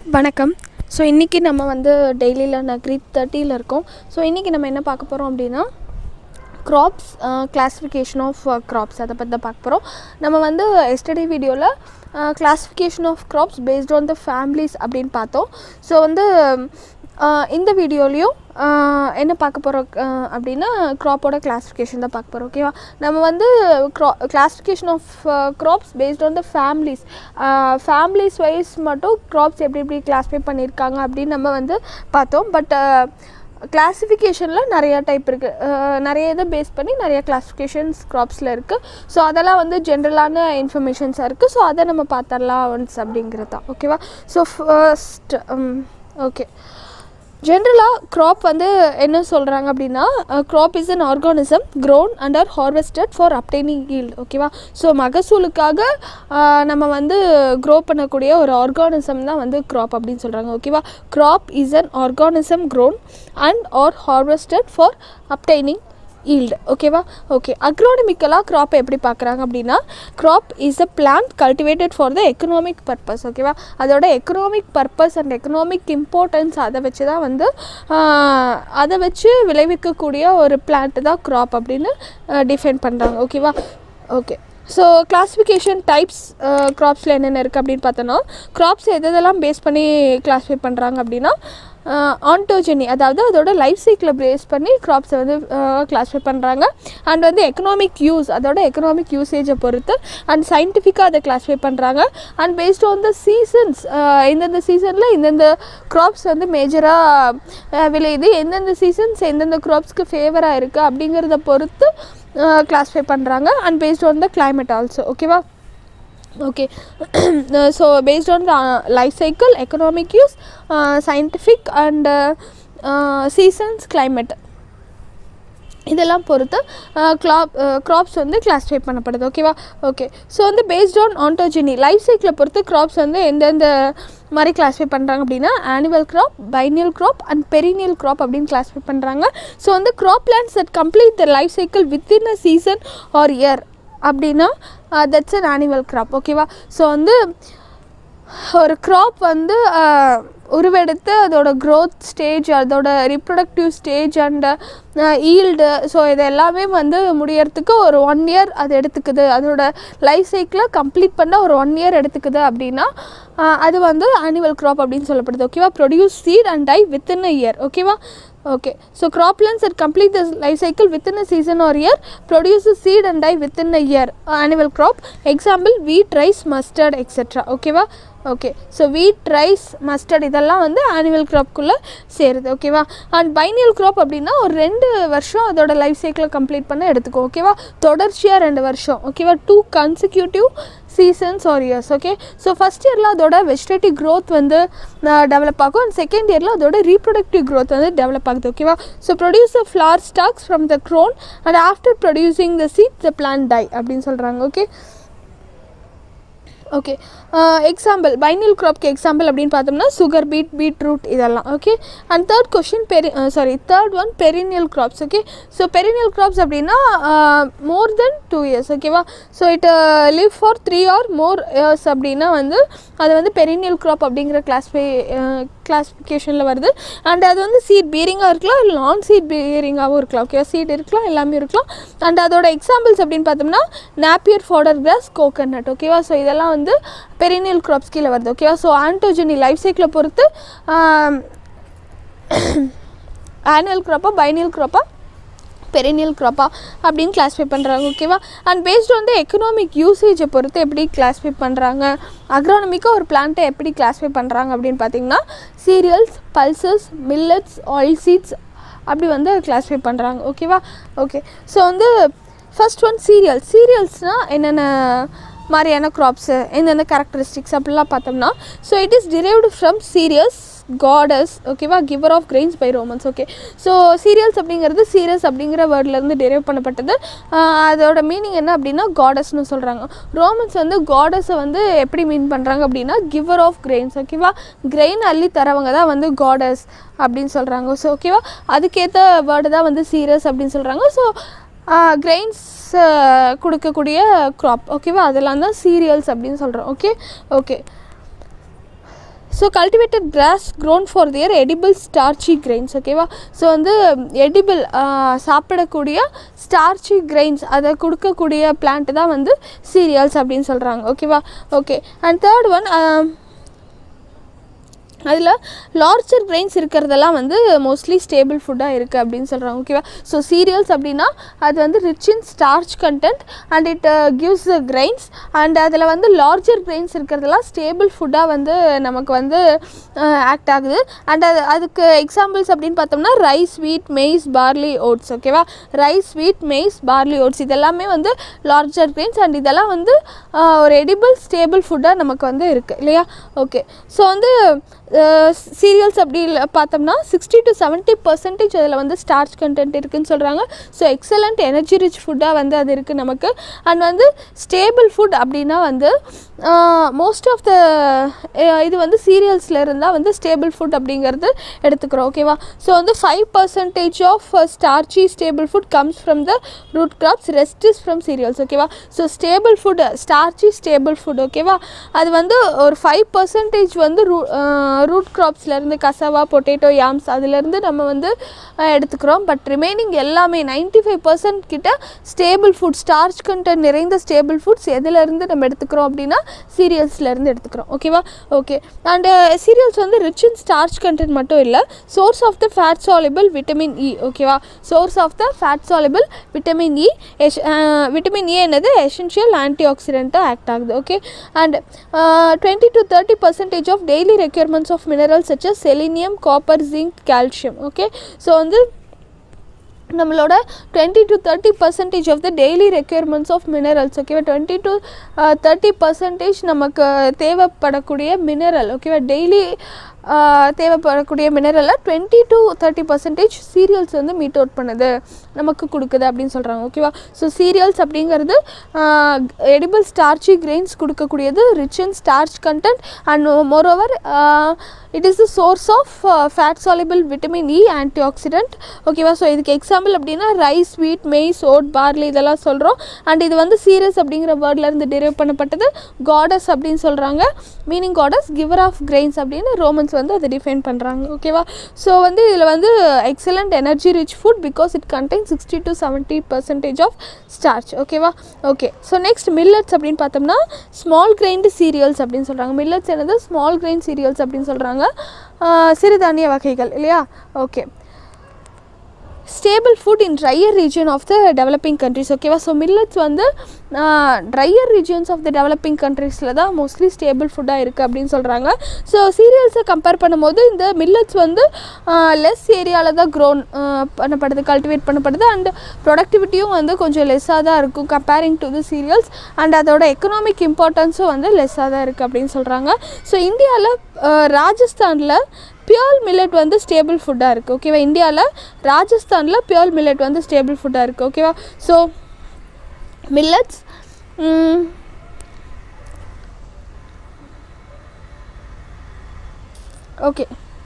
வணக்கம் ஸோ இன்றைக்கி நம்ம வந்து டெய்லியில் நான் க்ரீப் தேர்ட்டியில் இருக்கோம் ஸோ இன்றைக்கி நம்ம என்ன பார்க்க போகிறோம் அப்படின்னா க்ராப்ஸ் கிளாஸிஃபிகேஷன் ஆஃப் க்ராப்ஸ் அதை பற்றி தான் பார்க்க போகிறோம் நம்ம வந்து எஸ்டர்டே வீடியோவில் classification of crops based on the families அப்படின்னு பார்த்தோம் ஸோ வந்து ஆஹ் இந்த வீடியோலையும் என்ன பார்க்க போகிறோம் அப்படின்னா க்ராப்போட கிளாஸிஃபிகேஷன் தான் பார்க்க போகிறோம் ஓகேவா நம்ம வந்து க்ரா classification of crops based on the families families wise மட்டும் க்ராப்ஸ் எப்படி எப்படி கிளாஸிஃபை பண்ணியிருக்காங்க அப்படின்னு நம்ம வந்து பார்த்தோம் பட் கிளாஸிஃபிகேஷனில் நிறைய டைப் இருக்குது நிறைய இதை பேஸ் பண்ணி நிறைய கிளாஸிஃபிகேஷன்ஸ் க்ராப்ஸில் இருக்குது ஸோ அதெல்லாம் வந்து ஜென்ரலான இன்ஃபர்மேஷன்ஸாக இருக்குது ஸோ அதை நம்ம பார்த்தரலாம் ஒன்ஸ் அப்படிங்கிறது தான் ஓகேவா ஸோ ஃபர்ஸ்ட் ஓகே ஜென்ரலாக க்ராப் வந்து என்ன சொல்கிறாங்க அப்படின்னா crop is an organism grown and are harvested for obtaining yield ஓகேவா ஸோ மகசூலுக்காக ஆஹ், நம்ம வந்து க்ரோ பண்ணக்கூடிய ஒரு ஆர்கானிசம் தான் வந்து க்ராப் அப்படின்னு சொல்கிறாங்க ஓகேவா crop is an organism grown and are harvested for obtaining yield ஓகேவா ஓகே அக்ரோனமிக்கலாக க்ராப்பை எப்படி பார்க்குறாங்க அப்படின்னா crop is a plant cultivated for the economic purpose ஓகேவா அதோட economic purpose and economic importance அதை வச்சு தான் வந்து ஆஹ், அதை வச்சு விளைவிக்கக்கூடிய ஒரு பிளான்ட் தான் க்ராப் அப்படின்னு டிஃபைன் பண்ணுறாங்க ஓகேவா ஓகே ஸோ கிளாஸிஃபிகேஷன் டைப்ஸ் க்ராப்ஸில் என்னென்ன இருக்குது அப்படின்னு பார்த்தோன்னா க்ராப்ஸ் எது எதெல்லாம் பேஸ் பண்ணி கிளாஸிஃபை பண்ணுறாங்க அப்படின்னா ஆன்டோஜெனி அதாவது அதோட லைஃப் சைக்கிளை பேஸ் பண்ணி க்ராப்ஸை வந்து கிளாஸிஃபை பண்ணுறாங்க அண்ட் வந்து எக்கனாமிக் யூஸ் அதோட எக்கனாமிக் யூசேஜை பொறுத்து அண்ட் சயின்டிஃபிக்காக அதை கிளாஸிஃபை பண்ணுறாங்க and based on the seasons இந்தந்த சீசனில் இந்தந்த க்ராப்ஸ் வந்து மேஜராக விளையுது எந்தெந்த சீசன்ஸ் எந்தெந்த க்ராப்ஸ்க்கு ஃபேவராக இருக்குது அப்படிங்கிறத பொறுத்து கிளாஸிஃபை பண்ணுறாங்க and based on the climate also ஓகேவா okay uh, so based on the uh, life cycle economic use uh, scientific and uh, uh, seasons climate இதெல்லாம் பொறுத்து க்ளாப் க்ராப்ஸ் வந்து கிளாஸிஃபை பண்ணப்படுது ஓகேவா ஓகே ஸோ வந்து பேஸ்ட் ஆன் ஆன்டோஜெனி லைஃப் சைக்கிளை பொறுத்து crops வந்து எந்தெந்த மாதிரி கிளாஸிஃபை பண்ணுறாங்க அப்படின்னா annual crop biennial crop and perennial crop அப்படின்னு கிளாஸிஃபை பண்ணுறாங்க ஸோ வந்து crop plants that complete the life cycle within a season or year அப்படின்னா தட்ஸ் அன் ஆனிமல் கிராப் ஓகேவா ஸோ வந்து ஒரு க்ராப் வந்து ஆஹ், உருவெடுத்து அதோட க்ரோத் ஸ்டேஜ் அதோட reproductive stage and yield so இது எல்லாமே வந்து முடியறதுக்கு ஒரு ஒன் இயர் அது எடுத்துக்குது அதோட லைஃப் சைக்கிளை கம்ப்ளீட் பண்ண ஒரு ஒன் இயர் எடுத்துக்குது அப்படின்னா ஆஹ், அது வந்து ஆனுவல் க்ராப் அப்படின்னு சொல்லப்படுது ஓகேவா produce seed and die within a year ஓகேவா okay so croplands that complete the life cycle within a season or year produces seed and die within a year uh, annual crop example wheat rice mustard etc ஓகேவா okay so wheat rice mustard இதெல்லாம் வந்து annual க்ராப்குள்ளே சேருது ஓகேவா and biennial graph அப்படின்னா ஒரு ரெண்டு வருஷம் அதோட லைஃப் சைக்கிளை கம்ப்ளீட் பண்ண எடுத்துக்கோ ஓகேவா தொடர்ச்சியாக ரெண்டு வருஷம் ஓகேவா two consecutive seasons or years okay so first இயரில் அதோட வெஜிடேட்டிவ் க்ரோத் வந்து டெவலப் ஆகும் அண்ட் செகண்ட் இயரில் அதோட ரீப்ரொடக்டிவ் க்ரோத் வந்து டெவலப் ஆகுது ஓகேவா so produce a flower stalks from the crown and after producing the seed the plant die அப்படின்னு சொல்கிறாங்க ஓகே ஓகே எக்ஸாம்பிள் பைனல் க்ராப்க்கு எக்ஸாம்பிள் அப்படின்னு பார்த்தோம்னா சுகர் பீட் பீட்ரூட் இதெல்லாம் okay and third question peri sorry third one perennial crops okay so perennial crops அப்படின்னா more than two years ஓகேவா so it live for three or more years அப்படின்னா வந்து அது வந்து பெரினியல் க்ராப் அப்படிங்கிற கிளாஸ்ஃபை கிளாஸிஃபிகேஷனில் வருது and அது வந்து சீட் பீரிங்காக இருக்கலாம் இல்லை நான் சீட் பீரிங்காகவும் இருக்கலாம் ஓகேவா சீட் இருக்கலாம் எல்லாமே இருக்கலாம் அண்ட் அதோட எக்ஸாம்பிள்ஸ் அப்படின்னு பார்த்தோம்னா நாப்பியர் ஃபாடர் கிராஸ் கோகனட் ஓகேவா ஸோ இதெல்லாம் வந்து பெரினியல் க்ராப்ஸ் கீழே வருது ஓகேவா ஸோ ஆன்டோஜெனி லைஃப் சைக்கிளை பொறுத்து ஆனுவல் க்ராப்பா பைனியல் க்ராப்பா பெரினியல் க்ராப்பா அப்படின்னு கிளாஸிஃபை பண்ணுறாங்க ஓகேவா அண்ட் பேஸ்ட் வந்து எக்கனாமிக் யூசேஜை பொறுத்து எப்படி கிளாஸிஃபை பண்ணுறாங்க அக்ரானமிக்காக ஒரு பிளான்ட்டை எப்படி கிளாஸிஃபை பண்ணுறாங்க அப்படின்னு பார்த்தீங்கன்னா cereals pulses millets oil seeds அப்படி வந்து கிளாஸிஃபை பண்ணுறாங்க ஓகேவா ஓகே ஸோ வந்து ஃபர்ஸ்ட் ஒன் சீரியல் சீரியல்ஸ்னால் என்னென்ன மாதிரியான க்ராப்ஸு எந்தெந்த கேரக்டரிஸ்டிக்ஸ் அப்படிலாம் பார்த்தோம்னா so it is derived from Ceres gods ஓகேவா giver of grains by Romans okay so cereals அப்படிங்கிறது சீரியஸ் அப்படிங்கிற வேர்ட்லேருந்து டெரைவ் பண்ணப்பட்டது ஆஹ் அதோட மீனிங் என்ன அப்படின்னா காடஸ்னு சொல்கிறாங்க ரோமன்ஸ் வந்து காடஸை வந்து எப்படி மீன் பண்ணுறாங்க அப்படின்னா கிவர் ஆஃப் கிரெயின்ஸ் ஓகேவா கிரெயின் அள்ளி தரவங்க தான் வந்து காடஸ் அப்படின்னு சொல்கிறாங்க ஸோ ஓகேவா அதுக்கேற்ற வேர்டு தான் வந்து சீரியஸ் அப்படின்னு சொல்கிறாங்க ஸோ கிரெயின்ஸ் கொடுக்கக்கூடிய க்ராப் ஓகேவா அதெல்லாம் தான் சீரியல்ஸ் அப்படின்னு சொல்கிறோம் okay okay so cultivated grass grown for their edible starchy grains ஓகேவா ஸோ வந்து எடிபிள் சாப்பிடக்கூடிய ஸ்டார்ச்சி கிரெயின்ஸ் அதை கொடுக்கக்கூடிய பிளான்ட் தான் வந்து சீரியல்ஸ் அப்படின்னு சொல்கிறாங்க ஓகேவா ஓகே அண்ட் தேர்ட் ஒன் அதில் லார்ஜர் கிரெயின்ஸ் இருக்கிறதெல்லாம் வந்து மோஸ்ட்லி ஸ்டேபிள் ஃபுட்டாக இருக்குது அப்படின்னு சொல்கிறாங்க ஓகேவா ஸோ சீரியல்ஸ் அப்படின்னா அது வந்து rich in starch content and it gives the grains and அதில் வந்து லார்ஜர் கிரெயின்ஸ் இருக்கிறதெல்லாம் ஸ்டேபிள் ஃபுட்டாக வந்து நமக்கு வந்து ஆக்ட் ஆகுது அண்ட் அது அதுக்கு எக்ஸாம்பிள்ஸ் அப்படின்னு பார்த்தோம்னா rice wheat maize barley oats ஓகேவா rice wheat maize barley oats இதெல்லாமே வந்து லார்ஜர் கிரெயின்ஸ் அண்ட் இதெல்லாம் வந்து ஒரு எடிபிள் ஸ்டேபிள் ஃபுட்டாக நமக்கு வந்து இருக்குது இல்லையா ஓகே ஸோ வந்து சீரியல்ஸ் அப்படி இல்லை பார்த்தோம்னா சிக்ஸ்டி டு செவன்ட்டி பர்சன்டேஜ் அதில் வந்து ஸ்டார்ச் கண்டென்ட் இருக்குதுன்னு சொல்கிறாங்க ஸோ எக்ஸலண்ட் எனர்ஜி ரிச் ஃபுட்டாக வந்து அது இருக்குது நமக்கு அண்ட் வந்து ஸ்டேபிள் ஃபுட் அப்படின்னா வந்து மோஸ்ட் ஆஃப் த இது வந்து சீரியல்ஸில் இருந்தால் வந்து ஸ்டேபிள் ஃபுட் அப்படிங்கிறது எடுத்துக்கிறோம் ஓகேவா ஸோ வந்து five percentage of starchy staple food comes from the root crops rest is from cereals ஓகேவா so staple food starchy staple food ஓகேவா அது வந்து ஒரு ஃபைவ் பர்சன்டேஜ் வந்து ரூ ரூட் க்ராப்ஸ்லேருந்து கசவா பொட்டேட்டோ யாம்ஸ் அதுலேருந்து நம்ம வந்து எடுத்துக்கிறோம் பட் ரிமைனிங் எல்லாமே நைன்ட்டி ஃபைவ் பர்சன்ட் கிட்ட ஸ்டேபிள் ஃபுட் ஸ்டார்ச் கண்டென்ட் நிறைந்த ஸ்டேபிள் ஃபுட்ஸ் எதுலேருந்து நம்ம எடுத்துக்கிறோம் அப்படின்னா சீரியல்ஸ்லேருந்து எடுத்துக்கிறோம் ஓகேவா ஓகே அண்டு சீரியல்ஸ் வந்து ரிச் இன் ஸ்டார்ச் கண்டென்ட் மட்டும் இல்லை source of the fat soluble vitamin E ஓகேவா source of the fat soluble vitamin E vitamin E என்னது எசென்ஷியல் ஆன்டி ஆக்சிடென்ட்டாக ஆக்ட் ஆகுது okay and twenty to thirty percentage of daily requirements of minerals such selenium copper zinc calcium okay so வந்து நம்மளோட twenty to thirty percentage of the daily requirements of minerals ஓகேவா twenty to thirty percentage நமக்கு தேவைப்படக்கூடிய mineral ஓகேவா daily தேவைப்படக்கூடிய மினரலில் twenty to thirty percentage cereals வந்து meet out பண்ணுது நமக்கு கொடுக்குது அப்படின்னு சொல்கிறாங்க ஓகேவா ஸோ சீரியல்ஸ் அப்படிங்கிறது எடிபிள் ஸ்டார்ச்சி கிரெயின்ஸ் கொடுக்கக்கூடியது rich in starch content and moreover it is the source of fat soluble vitamin E antioxidant ஓகேவா ஸோ இதுக்கு எக்ஸாம்பிள் அப்படின்னா rice wheat maize oat barley இதெல்லாம் சொல்கிறோம் அண்ட் இது வந்து சீரியஸ் அப்படிங்கிற வேர்ட்லேருந்து டெரைவ் பண்ணப்பட்டது காடஸ் அப்படின்னு சொல்கிறாங்க meaning gods giver of grains அப்படின்னு ரோமன்ஸ் வந்து அதை டிஃபைன் பண்ணுறாங்க ஓகேவா ஸோ வந்து இதில் வந்து excellent energy rich food because it contain sixty to seventy percentage of starch ஓகேவா ஓகே ஸோ நெக்ஸ்ட் மில்லட்ஸ் அப்படின்னு பார்த்தோம்னா ஸ்மால் கிரைன்டு சீரியல்ஸ் அப்படின்னு சொல்கிறாங்க மில்லட்ஸ் என்னது ஸ்மால் கிரைன் சீரியல்ஸ் அப்படின்னு சொல்கிறாங்க சிறுதானிய வகைகள் இல்லையா okay staple food in drier region of the developing countries ஓகேவா ஸோ மில்லட்ஸ் வந்து drier regions of the developing கண்ட்ரீஸில் தான் மோஸ்ட்லி ஸ்டேபிள் ஃபுட்டாக இருக்குது அப்படின்னு சொல்கிறாங்க ஸோ சீரியல்ஸை கம்பேர் பண்ணும்போது இந்த மில்லட்ஸ் வந்து லெஸ் ஏரியாவில் தான் க்ரோன் பண்ணப்படுது கல்டிவேட் பண்ணப்படுது அண்ட் ப்ரொடக்டிவிட்டியும் வந்து கொஞ்சம் லெஸ்ஸாக தான் இருக்கும் comparing to the cereals and அதோட எக்கனாமிக் இம்பார்ட்டன்ஸும் வந்து லெஸ்ஸாக தான் இருக்குது அப்படின்னு சொல்கிறாங்க ஸோ இந்தியாவில் ராஜஸ்தானில் பியோர் மில்லட் வந்து ஸ்டேபிள் ஃபுட்டாக இருக்குது ஓகேவா இந்தியாவில் ராஜஸ்தானில் பியோர் மில்லட் வந்து ஸ்டேபிள் ஃபுட்டாக இருக்குது ஓகேவா so millets okay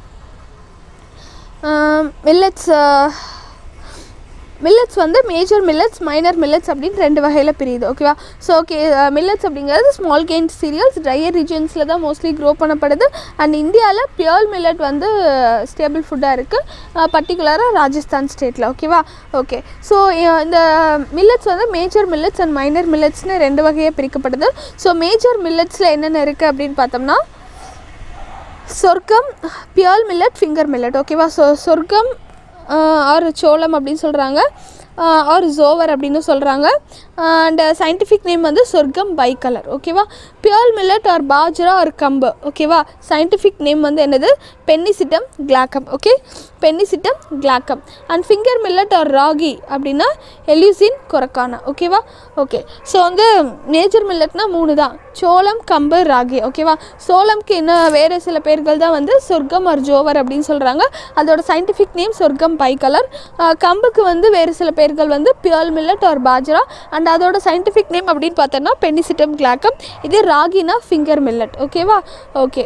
millets millets வந்து மேஜர் மில்லட்ஸ் மைனர் மில்லட்ஸ் அப்படின்னு ரெண்டு வகையில் பிரியுது ஓகேவா ஸோ ஓகே மில்லட்ஸ் அப்படிங்கிறது ஸ்மால் கெயின் சீரியல்ஸ் ட்ரையர் ரீஜன்ஸில் தான் மோஸ்ட்லி க்ரோ பண்ணப்படுது அண்ட் இந்தியாவில் பியோர் மில்லட் வந்து ஸ்டேபிள் ஃபுட்டாக இருக்குது பர்டிகுலராக ராஜஸ்தான் ஸ்டேட்டில் ஓகேவா ஓகே ஸோ இந்த மில்லட்ஸ் வந்து மேஜர் மில்லட்ஸ் அண்ட் மைனர் மில்லட்ஸ்னு ரெண்டு வகையாக பிரிக்கப்படுது ஸோ மேஜர் மில்லட்ஸில் என்னென்ன இருக்குது அப்படின்னு பார்த்தோம்னா sorghum pearl millet finger millet ஓகேவா ஸோ சொர்க்கம் ஆர் சோளம் அப்படின்னு சொல்கிறாங்க ஆர் ஜோவர் அப்படின்னு சொல்கிறாங்க அண்ட் சயின்டிஃபிக் நேம் வந்து சொர்க்கம் பை கலர் ஓகேவா pearl millet or bajra or கம்பு ஓகேவா சயின்டிஃபிக் நேம் வந்து என்னது pennisetum glaucum okay pennisetum glaucum and finger millet or ragi அப்படின்னா எலியூசின் கொரக்கானா ஓகேவா ஓகே ஸோ வந்து மேஜர் மில்லட்னா மூணு தான் சோளம் கம்பு ராகி ஓகேவா சோளம்க்கு என்ன வேறு சில பேர்கள் தான் வந்து சொர்க்கம் ஆர் ஜோவர் அப்படின்னு சொல்கிறாங்க அதோட scientific name sorghum bicolor கம்புக்கு வந்து வேறு சில பேர்கள் வந்து pearl millet or bajra and அதோட சயின்டிஃபிக் நேம் அப்படின்னு பார்த்தோன்னா பென்னிசிட்டம் கிளாக்கம் இதே ராகினா ஃபிங்கர் மில்லட் ஓகேவா ஓகே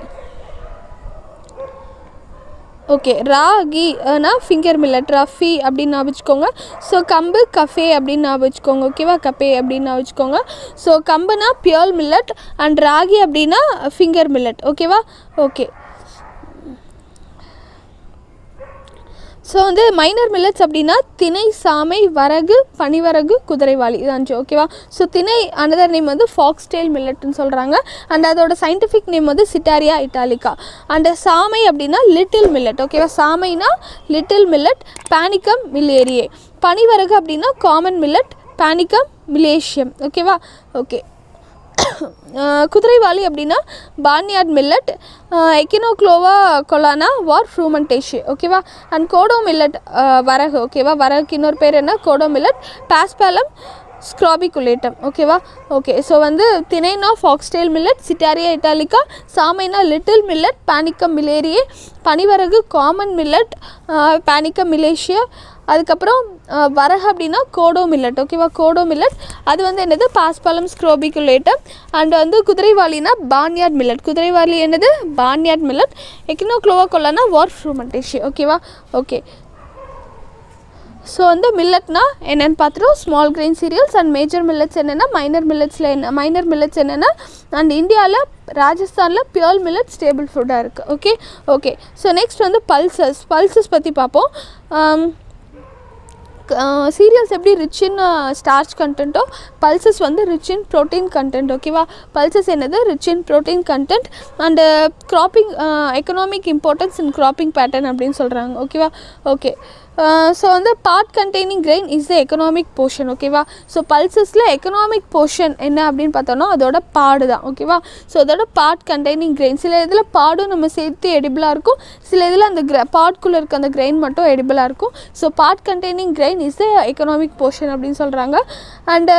ஓகே ராகினா ஃபிங்கர் மில்லட் ரஃபி அப்படின்னு ஞாபகம் வச்சுக்கோங்க ஸோ கம்பு கஃபே அப்படின்னு ஞாபகம் வச்சுக்கோங்க ஓகேவா கப்பே அப்படின்னு ஞாபகம் வச்சுக்கோங்க ஸோ கம்புனா பியோர் மில்லட் அண்ட் ராகி அப்படின்னா ஃபிங்கர் மில்லட் ஓகேவா ஓகே ஸோ வந்து மைனர் மில்லட்ஸ் அப்படின்னா திணை சாமை வரகு பனிவரகு குதிரைவாளி இது அஞ்சு ஓகேவா ஸோ திணை அனதர் நேம் வந்து ஃபாக்ஸ்டேல் மில்லட்னு சொல்கிறாங்க அண்ட் அதோட சயின்டிஃபிக் நேம் வந்து சிட்டாரியா இட்டாலிகா அண்ட் சாமை அப்படின்னா லிட்டில் மில்லட் ஓகேவா சாமைனா லிட்டில் மில்லட் பேனிக்கம் மில்லேரியே பனிவரகு அப்படின்னா காமன் மில்லட் பேனிக்கம் மிலேஷியம் ஓகேவா ஓகே குதிரைவாளி அப்படின்னா பார்னியார்ட் மில்லட் எக்கினோக்ளோவா கொலானா வார் ஃப்ரூமெண்டேஷி ஓகேவா அண்ட் கோடோ மில்லட் வரகு ஓகேவா வரகுக்கு இன்னொரு பேர் என்ன கோடோ மில்லட் பாஸ்பேலம் ஸ்க்ராபிகுலேட்டம் ஓகேவா ஓகே ஸோ வந்து தினைனா ஃபாக்ஸ்டேல் மில்லட் சிட்டாரியா இட்டாலிக்கா சாமைனா லிட்டில் மில்லட் பேனிக்கம் மிலேரியே பனிவரகு காமன் மில்லட் பேனிக்கம் மிலேஷியா அதுக்கப்புறம் அஹ், வரகு அப்படின்னா கோடோ மில்லட் ஓகேவா கோடோ மில்லட் அது வந்து என்னது பாஸ்பாலம் ஸ்க்ரோபிகுலேட்டம் அண்ட் வந்து குதிரைவாலினா பான்யார்ட் மில்லட் குதிரைவாலி என்னது பான்யார்ட் மில்லட் எக்கினோக்ளோவா கொல்லானா வார் ஃப்ரூமெண்டேஷி ஓகேவா ஓகே ஸோ வந்து மில்லட்னா என்னென்னு பார்த்துட்டோம் small grain cereals and major millets என்னென்னா மைனர் மில்லட்ஸில் என்ன மைனர் மில்லட்ஸ் என்னென்னா அண்ட் இந்தியாவில் ராஜஸ்தானில் பியோர் மில்லட் ஸ்டேபிள் ஃபுட்டாக இருக்குது ஓகே ஓகே ஸோ நெக்ஸ்ட் வந்து பல்சஸ் பல்சஸ் பற்றி பார்ப்போம் ஆம், சீரியல்ஸ் எப்படி ரிச் இன் ஸ்டார்ச் கண்டென்ட்டோ பல்சஸ் வந்து ரிச் இன் ப்ரோட்டீன் கண்டென்ட் ஓகேவா பல்சஸ் என்னது rich in protein content and cropping economic importance in cropping pattern அப்படின்னு சொல்கிறாங்க ஓகேவா ஓகே ஸோ வந்து part containing grain is the economic portion ஓகேவா ஸோ பல்சஸில் எக்கனாமிக் போர்ஷன் என்ன அப்படின்னு பார்த்தோன்னா அதோட பாடு தான் ஓகேவா ஸோ அதோட பார்ட் கண்டெய்னிங் கிரெயின் சில இதில் பாடும் நம்ம சேர்த்து எடிபிளாக இருக்கும் சில இதில் அந்த கிர பார்ட்குள்ளே இருக்க அந்த கிரெயின் மட்டும் எடிபிளாக இருக்கும் so part containing grain is the economic portion அப்படின்னு சொல்கிறாங்க and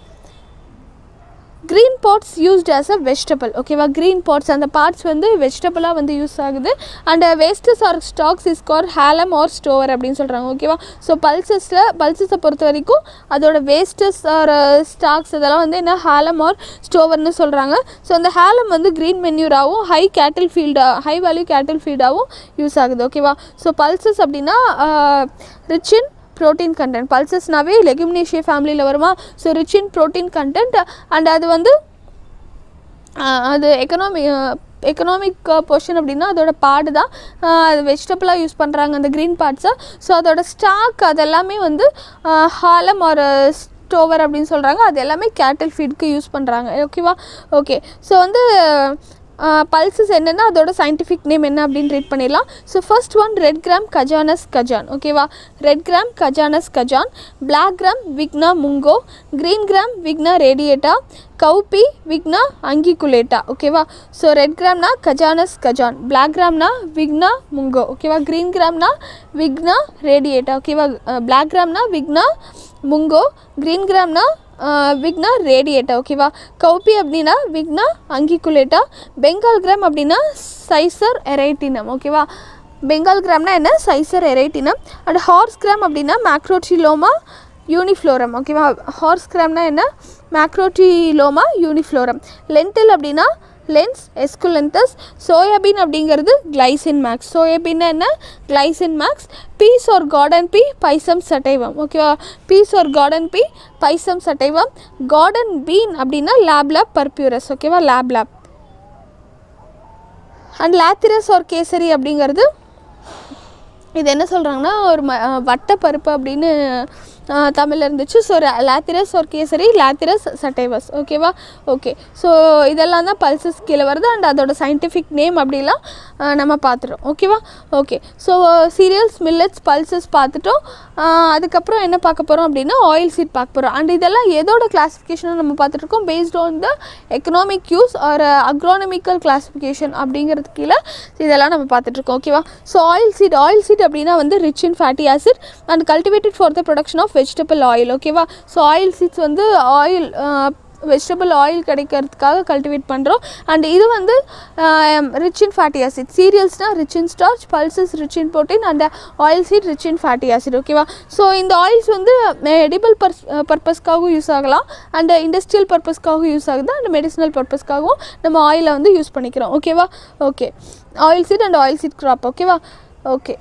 green pods used as a vegetable ஓகேவா க்ரீன் பாட்ஸ் அந்த பார்ட்ஸ் வந்து வெஜிடபிளாக வந்து யூஸ் ஆகுது and wastes or stalks is called haulm or stover அப்படின்னு சொல்கிறாங்க ஓகேவா ஸோ பல்சஸில் பல்சஸை பொறுத்த வரைக்கும் அதோட வேஸ்டஸ் ஆர் ஸ்டாக்ஸ் இதெல்லாம் வந்து என்ன ஹேலம் ஆர் ஸ்டோவர்னு சொல்கிறாங்க ஸோ அந்த ஹேலம் வந்து க்ரீன் மென்யூராகவும் ஹை கேட்டில் ஃபீல்டாக ஹை வேல்யூ கேட்டில் ஃபீல்டாகவும் யூஸ் ஆகுது ஓகேவா ஸோ பல்சஸ் அப்படின்னா ரிச் இன் ப்ரோட்டீன் கண்டென்ட் பல்சஸ்னாவே லெகுமினேஷிய ஃபேமிலியில் வருமா so rich in protein content and அது வந்து ஆஹ் அது எக்கனாமி எக்கனாமிக் போர்ஷன் அப்படின்னா அதோட பாடு தான் ஆஹ் அது வெஜிடபிளாக யூஸ் பண்ணுறாங்க அந்த க்ரீன் பார்ட்ஸை ஸோ அதோட ஸ்டாக் அதெல்லாமே வந்து ஹாலம் ஒரு ஸ்டோவர் அப்படின்னு சொல்கிறாங்க அது எல்லாமே கேட்டில் ஃபீட்க்கு யூஸ் பண்ணுறாங்க ஓகேவா ஓகே ஸோ வந்து பல்சஸ் என்னென்னா அதோட சயின்டிஃபிக் நேம் என்ன அப்படின்னு ரீட் பண்ணிடலாம் so first one red gram Cajanus cajan ஓகேவா red gram Cajanus cajan black gram Vigna mungo green gram Vigna radiata cowpea Vigna unguiculata ஓகேவா ஸோ ரெட் கிராம்னா கஜானஸ் கஜான் பிளாக் கிராம்னா Vigna mungo ஓகேவா green கிராம்னா Vigna radiata ஓகேவா black கிராம்னா Vigna mungo green கிராம்னா Vigna radiata ஓகேவா cowpea அப்படின்னா விக்னா அங்கிகுலேட்டா பெங்கால் கிராம் அப்படின்னா சைசர் எரைட்டினம் ஓகேவா பெங்கால் கிராம்னா என்ன Cicer arietinum and horse gram அப்படின்னா மேக்ரோட்டிலோமா யூனிஃப்ளோரம் ஓகேவா ஹார்ஸ் கிராம்னா என்ன மேக்ரோட்டிலோமா யூனிஃப்ளோரம் லென்டில் அப்படின்னா லென்ஸ் எஸ்குலென்தஸ் சோயாபீன் அப்படிங்கிறது கிளைசின் மேக்ஸ் சோயாபீன்னா என்ன கிளைசின் மேக்ஸ் பீஸ் ஒரு கார்டன் பி பைசம் சட்டைவம் ஓகேவா பீஸ் ஒரு garden pea Pisum sativum garden bean அப்படின்னா லேப் லேப் பர்பியூரஸ் ஓகேவா லேப் லேப் அண்ட் லாத்திரஸ் ஒரு கேசரி அப்படிங்கிறது இது என்ன சொல்கிறாங்கன்னா ஒரு ம வட்டப்பருப்பு அப்படின்னு தமிழில் இருந்துச்சு ஸோ லாத்திரஸ் ஒரு கேசரி லாத்திரஸ் சட்டைவஸ் ஓகேவா ஓகே ஸோ இதெல்லாம் தான் பல்சஸ் கீழே வருது அண்ட் அதோட சயின்டிஃபிக் நேம் அப்படிலாம் ஆஹ் நம்ம பார்த்துட்டோம் ஓகேவா okay so cereals millets pulses பார்த்துட்டோம் ஆஹ் அதுக்கப்புறம் என்ன பார்க்க போகிறோம் அப்படின்னா ஆயில் சீட் பார்க்க போகிறோம் அண்ட் இதெல்லாம் எதோட கிளாஸிஃபிகேஷனும் நம்ம பார்த்துட்ருக்கோம் based on the economic use or agronomical classification அப்படிங்கிறது கீழே இதெல்லாம் நம்ம பார்த்துட்ருக்கோம் ஓகேவா so oil seed oil seed அப்படின்னா வந்து rich in fatty acid and cultivated for the production of vegetable oil ஓகேவா ஸோ ஆயில் சீட்ஸ் வந்து ஆயில் வெஜிடபிள் ஆயில் கிடைக்கிறதுக்காக கல்டிவேட் பண்ணுறோம் அண்ட் இது வந்து ரிச் இன் ஃபேட்டி ஆசிட் சீரியல்ஸ்னால் rich in starch pulses rich in protein and oil seed rich in fatty acid ஓகேவா so இந்த oils வந்து எடிபிள் பர்ஸ் பர்பஸ்க்காகவும் யூஸ் ஆகலாம் அண்ட் இண்டஸ்ட்ரியல் பர்பஸ்க்காகவும் யூஸ் ஆகுது அண்ட் மெடிசினல் பர்பஸ்க்காகவும் நம்ம ஆயிலை வந்து யூஸ் பண்ணிக்கிறோம் ஓகேவா okay oil seed and oil seed crop ஓகேவா ஓகே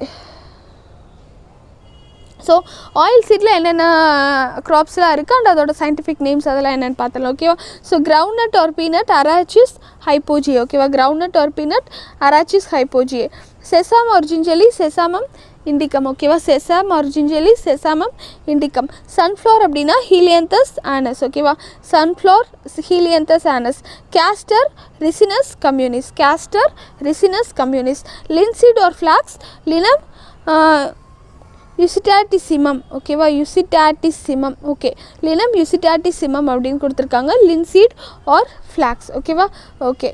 ஸோ ஆயில் சீட்டில் என்னென்ன க்ராப்ஸ்லாம் இருக்குது அண்ட் அதோட சயின்டிஃபிக் நேம்ஸ் அதெல்லாம் என்னென்னு பார்த்தலாம் ஓகேவா so groundnut or peanut Arachis hypogaea ஓகேவா groundnut or peanut Arachis hypogaea sesame or gingelly Sesamum indicum ஓகேவா sesame or gingelly Sesamum indicum sunflower அப்படின்னா ஹீலியந்தஸ் ஆனஸ் ஓகேவா sunflower Helianthus annuus castor Ricinus communis castor Ricinus communis linseed or flax Linum usitatissimum ஓகேவா usitatissimum okay Linum usitatissimum அப்படின்னு கொடுத்துருக்காங்க linseed or flax ஓகேவா okay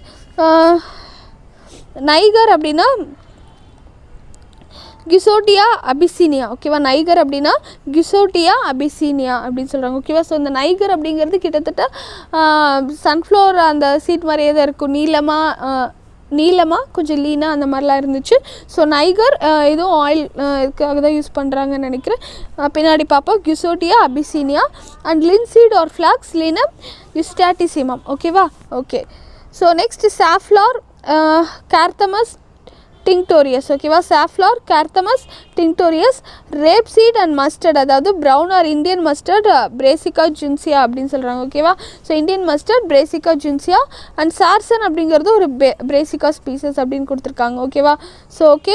niger அப்படின்னா Guizotia Abyssinia ஓகேவா நைகர் அப்படின்னா Guizotia Abyssinia அப்படின்னு சொல்கிறாங்க ஓகேவா ஸோ இந்த நைகர் அப்படிங்கிறது கிட்டத்தட்ட சன்ஃப்ளவர் அந்த சீட் மாதிரியே தான் இருக்கும் நீளமாக நீளமாக கொஞ்சம் லீனாக அந்த மாதிரிலாம் இருந்துச்சு ஸோ நைகர் அஹ், இதுவும் ஆயில் இதுக்காக தான் யூஸ் பண்ணுறாங்கன்னு நினைக்கிறேன் அஹ், பின்னாடி பார்ப்போம் Guizotia abyssinica and linseed or flax Linum usitatissimum ஓகேவா okay so next safflower Carthamus tinctorius ஓகேவா safflower Carthamus tinctorius rape seed and mustard அதாவது brown or Indian mustard Brassica juncea அப்படின்னு சொல்கிறாங்க ஓகேவா so Indian mustard Brassica juncea and sarson அப்படிங்கிறது ஒரு Brassica species அப்படின்னு கொடுத்துருக்காங்க ஓகேவா ஸோ ஓகே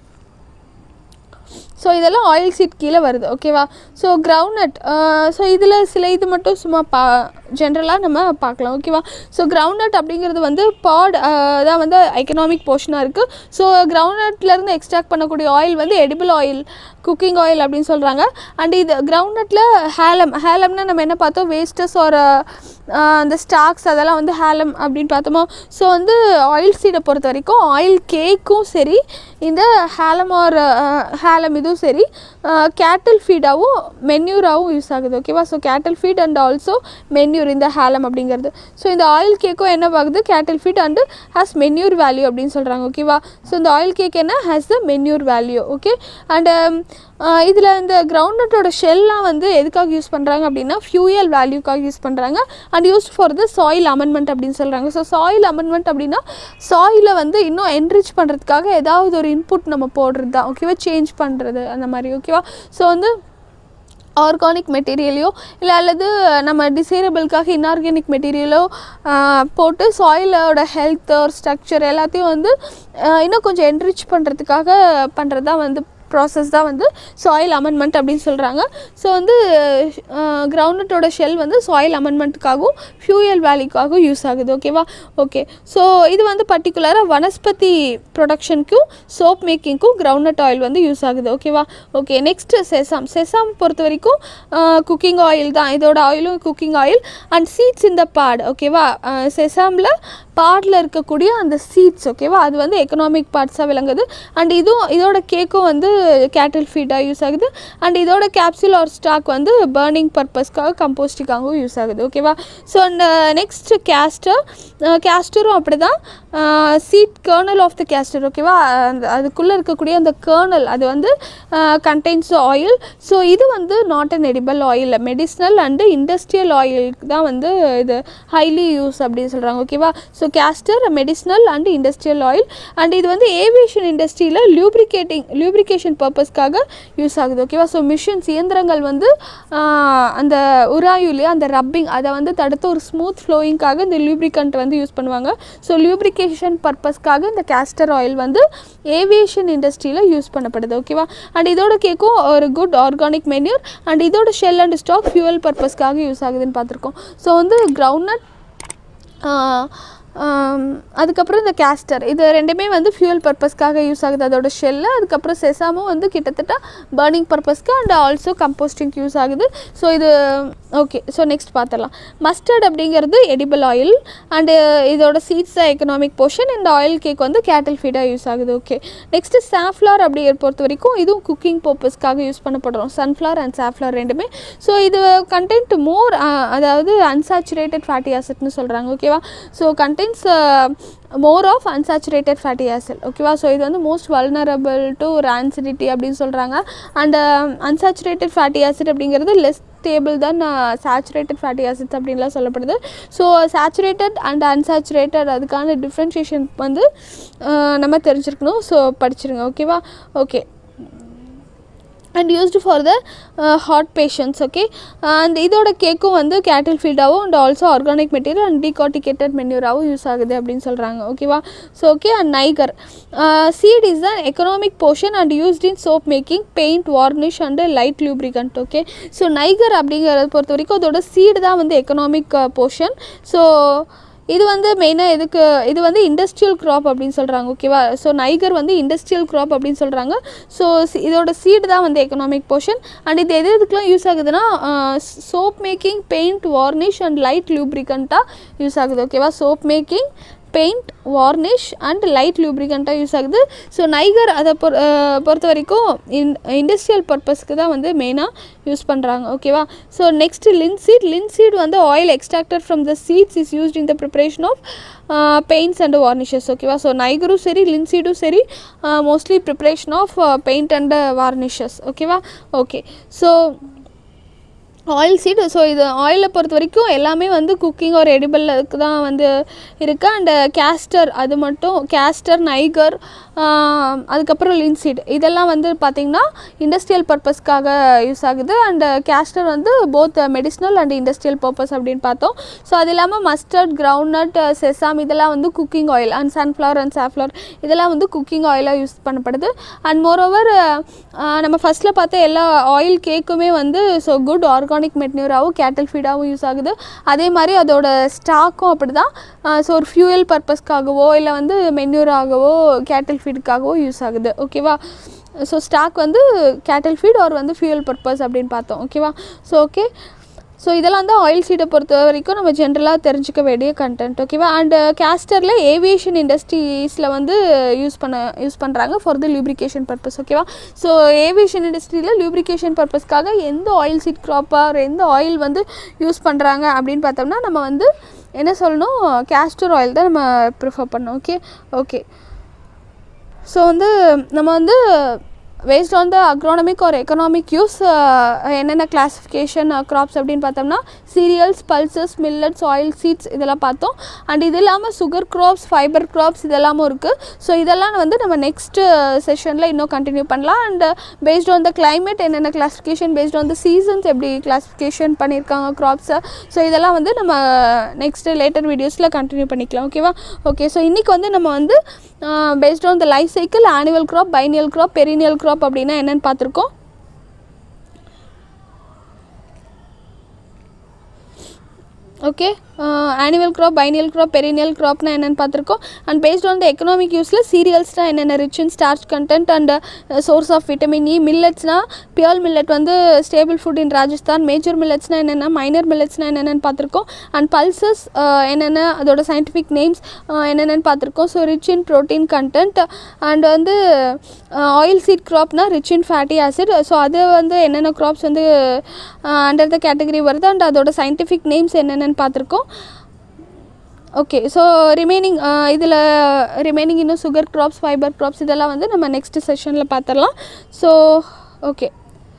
ஸோ இதெல்லாம் ஆயில் சீட் கீழே வருது ஓகேவா ஸோ கிரவுண்ட்நட் ஸோ இதில் சில இது மட்டும் சும்மா பா ஜென்ரலாக நம்ம பார்க்கலாம் ஓகேவா ஸோ கிரவுண்ட்நட் அப்படிங்கிறது வந்து பாட் தான் வந்து எக்கனாமிக் போர்ஷனாக இருக்குது ஸோ கிரவுண்ட்நட்லேருந்து எக்ஸ்ட்ராக்ட் பண்ணக்கூடிய ஆயில் வந்து எடிபிள் ஆயில் குக்கிங் ஆயில் அப்படின்னு சொல்கிறாங்க அண்ட் இது கிரவுண்ட்நட்டில் ஹேலம் ஹேலம்னா நம்ம என்ன பார்த்தோம் வேஸ்டஸ் ஒரு அந்த ஸ்டாக்ஸ் அதெல்லாம் வந்து ஹேலம் அப்படின்னு பார்த்தோமோ ஸோ வந்து ஆயில் சீடை பொறுத்த வரைக்கும் ஆயில் கேக்கும் சரி இந்த ஹேலம் ஆர் ஹேலம் இதுவும் சரி கேட்டில் ஃபீடாகவும் மென்யூராகவும் யூஸ் ஆகுது ஓகேவா ஸோ கேட்டில் ஃபீட் அண்ட் ஆல்சோ மென்யூர் இந்த ஹேலம் அப்படிங்கிறது ஸோ இந்த ஆயில் கேக்கும் என்ன ஆகுது cattle feed and has manure value அப்படின்னு சொல்கிறாங்க ஓகேவா ஸோ இந்த ஆயில் கேக் என்ன has the manure value okay and இதில் இந்த கிரவுண்ட்நட்டோட ஷெல்லாம் வந்து எதுக்காக யூஸ் பண்ணுறாங்க அப்படின்னா ஃபியூயல் வேல்யூக்காக யூஸ் பண்ணுறாங்க and use for the soil amendment அப்படின்னு சொல்கிறாங்க ஸோ சாயில் அமெண்ட்மெண்ட் அப்படின்னா சாயிலை வந்து இன்னும் என்ரிச் பண்ணுறதுக்காக ஏதாவது ஒரு இன்புட் நம்ம போடுறது தான் ஓகேவா சேஞ்ச் பண்ணுறது அந்த மாதிரி ஓகேவா ஸோ வந்து ஆர்கானிக் மெட்டீரியலையோ இல்லை அல்லது நம்ம டிசைரபிளுக்காக இன்ஆர்கானிக் மெட்டீரியலோ போட்டு சாயிலோட ஹெல்த் ஒரு ஸ்ட்ரக்சர் எல்லாத்தையும் வந்து ஆஹ், இன்னும் கொஞ்சம் என்ரிச் பண்ணுறதுக்காக பண்ணுறது தான் வந்து ப்ராசஸ் தான் வந்து சாயில் அமெண்ட்மெண்ட் அப்படின்னு சொல்கிறாங்க ஸோ வந்து கிரவுண்டட்டோட ஷெல் வந்து சாயில் அமெண்ட்மெண்ட்டுக்காகவும் ஃபியூயல் வேலிக்காகவும் யூஸ் ஆகுது ஓகேவா ஓகே ஸோ இது வந்து பர்டிகுலராக வனஸ்பதி ப்ரொடக்ஷனுக்கும் சோப் மேக்கிங்க்கும் கிரவுண்ட்நட் ஆயில் வந்து யூஸ் ஆகுது ஓகேவா ஓகே நெக்ஸ்ட்டு செசாம் செசாம் பொறுத்த வரைக்கும் குக்கிங் ஆயில் தான் இதோட ஆயிலும் குக்கிங் ஆயில் அண்ட் சீட்ஸ் இந்த பாட் ஓகேவா செசாமில் பாடில் இருக்கக்கூடிய அந்த சீட்ஸ் ஓகேவா அது வந்து எக்கனாமிக் பார்ட்ஸாக விளங்குது அண்ட் இதுவும் இதோட கேக்கும் வந்து கேட்டில் ஃபீடாக யூஸ் ஆகுது அண்ட் இதோட கேப்சூல் ஆர் ஸ்டாக் வந்து பர்னிங் பர்பஸ்க்காக கம்போஸ்டிக்காகவும் யூஸ் ஆகுது ஓகேவா ஸோ அந்த நெக்ஸ்ட் கேஸ்டர் கேஸ்டரும் அப்படி தான் seed kernel of the castor ஓகேவா அந்த அதுக்குள்ளே இருக்கக்கூடிய அந்த கர்னல் அது வந்து கண்டெய்ன்ஸ் ஆயில் ஸோ இது வந்து not an edible oil medicinal and industrial ஆயிலுக்கு தான் வந்து இது ஹைலி யூஸ் அப்படின்னு சொல்கிறாங்க ஓகேவா so castor medicinal and industrial oil and இது வந்து ஏவியேஷன் இண்டஸ்ட்ரியில் லியூப்ரிகேட்டிங் லியூப்ரிகேஷன் பர்பஸ்க்காக யூஸ் ஆகுது ஓகேவா ஸோ மிஷின்ஸ் இயந்திரங்கள் வந்து ஆஹ், அந்த உராயுலையே அந்த ரப்பிங் அதை வந்து தடுத்து ஒரு ஸ்மூத் ஃப்ளோயிங்காக இந்த லியூப்ரிகண்ட் வந்து யூஸ் பண்ணுவாங்க ஸோ லியூப்ரிகேஷன் பர்பஸ்க்காக இந்த கேஸ்டர் ஆயில் வந்து ஏவியேஷன் இண்டஸ்ட்ரியில் யூஸ் பண்ணப்படுது ஓகேவா அண்ட் இதோட கேக்கும் ஒரு குட் ஆர்கானிக் மென்யூர் அண்ட் இதோட ஷெல் அண்ட் ஸ்டாக் ஃபியூவல் பர்பஸ்க்காக யூஸ் ஆகுதுன்னு பார்த்துருக்கோம் ஸோ வந்து கிரவுண்ட்நட் அதுக்கப்புறம் இந்த கேஸ்டர் இது ரெண்டுமே வந்து ஃபியூல் பர்பஸ்க்காக யூஸ் ஆகுது அதோட ஷெல்லு அதுக்கப்புறம் செசாமும் வந்து கிட்டத்தட்ட பர்னிங் பர்பஸ்க்கு அண்ட் ஆல்சோ கம்போஸ்டிங் யூஸ் ஆகுது ஸோ இது ஓகே ஸோ நெக்ஸ்ட் பார்த்துடலாம் மஸ்டர்ட் அப்படிங்கிறது எடிபிள் ஆயில் அண்டு இதோட சீட்ஸ் தான் எக்கனாமிக் போர்ஷன் இந்த ஆயில் கேக் வந்து கேட்டில் ஃபீடாக யூஸ் ஆகுது ஓகே நெக்ஸ்ட்டு சாஃப்ளார் அப்படி பொறுத்த வரைக்கும் இதுவும் குக்கிங் பர்பஸ்க்காக யூஸ் பண்ணப்படுறோம் சன்ஃப்ளவர் அண்ட் சாஃப்ளவர் ரெண்டுமே ஸோ இது கண்டென்ட் மோர் அதாவது அன்சாச்சுரேட்டட் ஃபேட்டி ஆசிட்னு சொல்கிறாங்க ஓகேவா so contents more of unsaturated fatty acid ஓகேவா ஸோ இது வந்து மோஸ்ட் வல்னரபிள் டு ரான்சிடிட்டி அப்படின்னு சொல்கிறாங்க அண்ட் அன்சாச்சுரேட்டட் ஃபேட்டி ஆசிட் அப்படிங்கிறது லெஸ் ஸ்டேபிள் தான் சேச்சுரேட்டட் ஃபேட்டி ஆசிட்ஸ் அப்படின்லாம் சொல்லப்படுது ஸோ சேச்சுரேட்டட் அண்ட் அன்சாச்சுரேட்டட் அதுக்கான டிஃப்ரென்ஷியேஷன் வந்து அஹ், நம்ம தெரிஞ்சிருக்கணும் ஸோ படிச்சிருங்க ஓகேவா okay and used for the heart patients okay and இதோட கேக்கும் வந்து கேட்டில் ஃபீடாகவும் and also organic material and decorticated மென்யூராகவும் யூஸ் ஆகுது அப்படின்னு சொல்கிறாங்க ஓகேவா so okay and niger seed is the economic portion and used in soap making paint varnish and light lubricant okay so niger அப்படிங்கிறத பொறுத்த வரைக்கும் அதோட சீடு தான் வந்து எக்கனாமிக் போர்ஷன் ஸோ இது வந்து மெயினாக எதுக்கு இது வந்து இண்டஸ்ட்ரியல் க்ராப் அப்படின்னு சொல்கிறாங்க ஓகேவா ஸோ நைகர் வந்து இண்டஸ்ட்ரியல் க்ராப் அப்படின்னு சொல்கிறாங்க ஸோ இதோட சீடு தான் வந்து எக்கனாமிக் போர்ஷன் அண்ட் இது எது எதுக்கெலாம் யூஸ் ஆகுதுன்னா soap making paint varnish and light லூப்ரிகண்ட்டாக யூஸ் ஆகுது ஓகேவா soap making paint varnish and light லூப்ரிகண்ட்டாக யூஸ் ஆகுது ஸோ நைகர் அதை பொறு அஹ் பொறுத்த வரைக்கும் இன் இண்டஸ்ட்ரியல் பர்பஸ்க்கு தான் வந்து மெயினாக யூஸ் பண்ணுறாங்க ஓகேவா ஸோ நெக்ஸ்ட் லின்சீட் லின்சீட் வந்து oil extracted from the seeds is used in the preparation of paints and varnishes ஓகேவா ஸோ நைகரும் சரி லின்சீடும் சரி mostly preparation of paint and varnishes ஓகேவா okay so oil seed so இது ஆயிலை பொறுத்த வரைக்கும் எல்லாமே வந்து குக்கிங் ஒரு எடிபிளுக்கு தான் வந்து இருக்குது அண்டு கேஸ்டர் அது மட்டும் கேஸ்டர் நைகர் அதுக்கப்புறம் லின்சீட் இதெல்லாம் வந்து பார்த்திங்கன்னா இண்டஸ்ட்ரியல் பர்பஸ்க்காக யூஸ் ஆகுது அண்டு கேஸ்டர் வந்து both medicinal and industrial purpose அப்படின்னு பார்த்தோம் ஸோ அது இல்லாமல் மஸ்டர்ட் கிரவுண்ட்நட் செசாம் இதெல்லாம் வந்து cooking oil and sunflower and safflower இதெல்லாம் வந்து குக்கிங் ஆயிலாக யூஸ் பண்ணப்படுது அண்ட் மோரோவர் நம்ம ஃபஸ்ட்டில் பார்த்த எல்லா ஆயில் கேக்குமே வந்து ஸோ குட் ஆர்கானிக் மெட்னியூராகவும் கேட்டல் ஃபீடாகவும் யூஸ் ஆகுது அதே மாதிரி அதோட ஸ்டாக்கும் அப்படி தான் ஸோ ஒரு ஃபியூயல் பர்பஸ்க்காகவோ இல்லை வந்து மென்யூராகவோ கேட்டல் ஃபீடுக்காகவோ யூஸ் ஆகுது ஓகேவா ஸோ ஸ்டாக் வந்து கேட்டல் ஃபீட் ஒரு வந்து ஃபியூயல் பர்பஸ் அப்படின்னு பார்த்தோம் ஓகேவா ஸோ ஓகே ஸோ இதெல்லாம் தான் ஆயில் சீடை பொறுத்த வரைக்கும் நம்ம ஜென்ரலாக தெரிஞ்சுக்க வேண்டிய கண்டென்ட் ஓகேவா அண்ட் கேஸ்டரில் ஏவியேஷன் இண்டஸ்ட்ரீஸில் வந்து யூஸ் பண்ண யூஸ் பண்ணுறாங்க ஃபார் த லூப்ரிகேஷன் பர்பஸ் ஓகேவா ஸோ ஏவியேஷன் இண்டஸ்ட்ரியில் லூப்ரிகேஷன் பர்பஸ்க்காக எந்த ஆயில் சீட் க்ராப்பாக எந்த ஆயில் வந்து யூஸ் பண்ணுறாங்க அப்படின்னு பார்த்தோம்னா நம்ம வந்து என்ன சொல்லணும் கேஸ்டர் ஆயில் தான் நம்ம ப்ரிஃபர் பண்ணோம் ஓகே ஓகே ஸோ வந்து நம்ம வந்து பேஸ்ட் ஆன் த அக்ரானமிக் ஒரு எக்கனாமிக் யூஸ் என்னென்ன கிளாஸிஃபிகேஷன் க்ராப்ஸ் அப்படின்னு பார்த்தோம்னா cereals pulses millets oil seeds இதெல்லாம் பார்த்தோம் அண்ட் இது இல்லாமல் சுகர் க்ராப்ஸ் ஃபைபர் க்ராப்ஸ் இதெல்லாமும் இருக்குது ஸோ இதெல்லாம் வந்து நம்ம நெக்ஸ்ட் செஷனில் இன்னும் கண்டினியூ பண்ணலாம் and based on the climate என்னென்ன classification based on the seasons எப்படி கிளாஸிஃபிகேஷன் பண்ணியிருக்காங்க க்ராப்ஸை ஸோ இதெல்லாம் வந்து நம்ம நெக்ஸ்ட் லேட்டர் வீடியோஸில் கண்டினியூ பண்ணிக்கலாம் ஓகேவா ஓகே ஸோ இன்றைக்கி வந்து நம்ம வந்து based on the life cycle annual crop biennial crop perennial crop அப்படின்னா என்னென்னு பார்த்துருக்கோம் okay annual crop biennial crop perennial க்ராப்னா என்னென்னு பார்த்துருக்கோம் and based on the economic யூஸில் சீரியல்ஸ்னால் என்னென்ன rich in starch content and source of vitamin E மில்லட்ஸ்னால் பியர் மில்லட் வந்து staple food in Rajasthan major மில்லட்ஸ்னால் என்னென்ன மைனர் மில்லட்ஸ்னால் என்னென்னு பார்த்துருக்கோம் அண்ட் பல்சஸ் என்னென்ன அதோட சயின்டிஃபிக் நேம்ஸ் என்னென்னு பார்த்துருக்கோம் so rich in protein content and வந்து ஆயில் சீட் க்ராப்னா rich in fatty acid so அது வந்து என்னென்ன க்ராப்ஸ் வந்து அண்டர் த கேட்டகரி வருது அண்ட் அதோட சயின்டிஃபிக் நேம்ஸ் என்னென்னு பார்த்துருக்கோம் ஓகே ஸோ ரிமைனிங் இதில் ரிமைனிங் இன்னும் சுகர் க்ராப்ஸ் ஃபைபர் க்ராப்ஸ் இதெல்லாம் வந்து நம்ம நெக்ஸ்ட் செஷனில் பார்த்துடலாம் so okay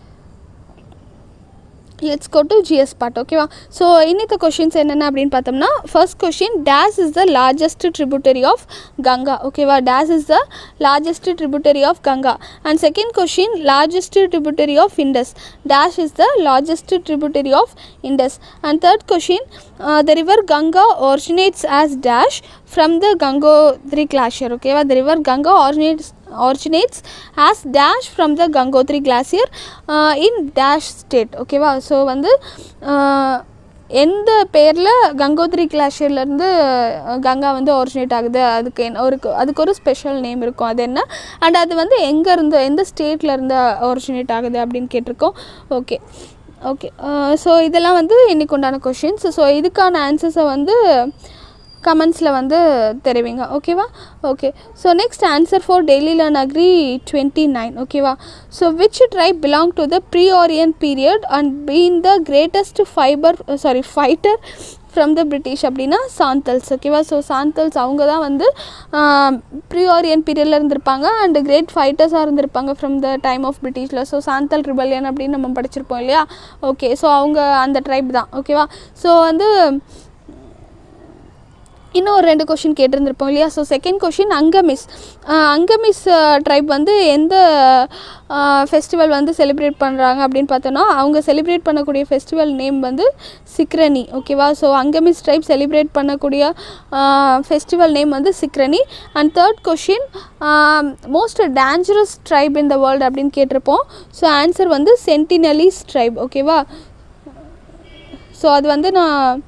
let's go to GS part ஓகேவா ஸோ இன்னித்த கொஷின்ஸ் என்னென்ன அப்படின்னு பார்த்தோம்னா first question dash is the largest tributary of Ganga ஓகேவா dash is the largest tributary of Ganga and second question largest tributary of Indus dash is the largest tributary of Indus and third question the river Ganga originates as dash from the Gangotri glacier ஓகேவா the river Ganga originates originates as dash from the Gangotri glacier uh, in dash state ஓகேவா so வந்து uh, எந்த பேரில் கங்கோத்ரி கிளாஷியர்லேருந்து கங்கா வந்து originate ஆகுது அதுக்கு என்ன ஒரு அதுக்கு ஒரு ஸ்பெஷல் நேம் இருக்கும் அது என்ன அண்ட் அது வந்து எங்கேருந்து எந்த ஸ்டேட்லேருந்து ஒரிஜினேட் ஆகுது அப்படின்னு கேட்டிருக்கோம் ஓகே ஓகே ஸோ இதெல்லாம் வந்து இன்னைக்கு உண்டான கொஷின்ஸ் ஸோ இதுக்கான ஆன்சர்ஸை வந்து கமெண்ட்ஸில் வந்து தெரிவிங்க ஓகேவா okay so next answer for daily learn agri twenty nine ஓகேவா so which tribe belong to the pre Aryan period and been the greatest fibre sorry fighter from the British அப்படின்னா சாந்தல்ஸ் ஓகேவா so Santhals அவங்க தான் வந்து ப்ரீஆரியன் பீரியடில் இருந்திருப்பாங்க அண்ட் கிரேட் ஃபைட்டர்ஸாக இருந்திருப்பாங்க ஃப்ரம் த டைம் ஆஃப் பிரிட்டிஷில் ஸோ சாந்தல் ரிபல்லியன் அப்படின்னு நம்ம படிச்சிருப்போம் இல்லையா ஓகே ஸோ அவங்க அந்த ட்ரைப் தான் ஓகேவா ஸோ வந்து இன்னும் ஒரு ரெண்டு கொஷின் கேட்டிருந்திருப்போம் இல்லையா so second question Angamis Angamis tribe வந்து எந்த ஃபெஸ்டிவல் வந்து செலிப்ரேட் பண்ணுறாங்க அப்படின்னு பார்த்தோன்னா அவங்க செலிப்ரேட் பண்ணக்கூடிய ஃபெஸ்டிவல் நேம் வந்து சிக்ரணி ஓகேவா ஸோ அங்கமிஸ் ட்ரைப் செலிப்ரேட் பண்ணக்கூடிய ஃபெஸ்டிவல் நேம் வந்து Sekrenyi and third question most dangerous tribe in the world அப்படின்னு கேட்டிருப்போம் ஸோ ஆன்சர் வந்து சென்டினலிஸ் ட்ரைப் ஓகேவா ஸோ அது வந்து நான்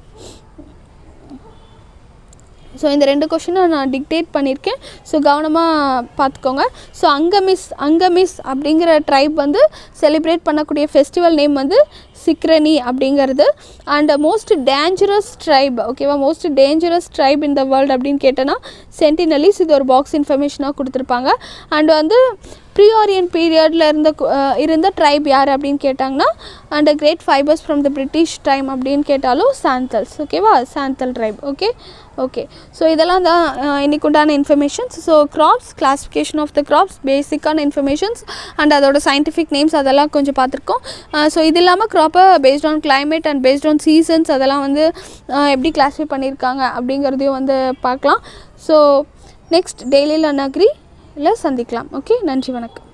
ஸோ இந்த ரெண்டு கொஷினை நான் டிக்டேட் பண்ணியிருக்கேன் ஸோ கவனமாக பார்த்துக்கோங்க ஸோ அங்கமிஸ் அங்கமிஸ் அப்படிங்கிற ட்ரைப் வந்து செலிப்ரேட் பண்ணக்கூடிய ஃபெஸ்டிவல் நேம் வந்து சிக்ரணி அப்படிங்கிறது அண்ட் மோஸ்ட் டேஞ்சரஸ் ட்ரைப் ஓகேவா most dangerous tribe in the world அப்படின்னு கேட்டேன்னா சென்டினலிஸ் இது ஒரு பாக்ஸ் இன்ஃபர்மேஷனாக கொடுத்துருப்பாங்க அண்ட் வந்து ப்ரீஆரியன் பீரியடில் இருந்த கு- அஹ் இருந்த ட்ரைப் யார் அப்படின்னு கேட்டாங்கன்னா and great fibres from the British time அப்படின்னு கேட்டாலும் சாந்தல்ஸ் ஓகேவா Santhal tribe okay okay so இதெல்லாம் தான் அஹ், இன்னைக்கு உண்டான informations so crops classification of the crops பேசிக்கான இன்ஃபர்மேஷன்ஸ் அண்ட் அதோட சயின்டிஃபிக் நேம்ஸ் அதெல்லாம் கொஞ்சம் பார்த்துருக்கோம் ஸோ இது இல்லாமல் க்ராப்பை based on climate and based on seasons அதெல்லாம் வந்து அஹ், எப்படி கிளாஸிஃபை பண்ணியிருக்காங்க அப்படிங்கிறதையும் வந்து பார்க்கலாம் ஸோ நெக்ஸ்ட் டெய்லியில் நக்ரி இல்லை சந்திக்கலாம் ஓகே நன்றி வணக்கம்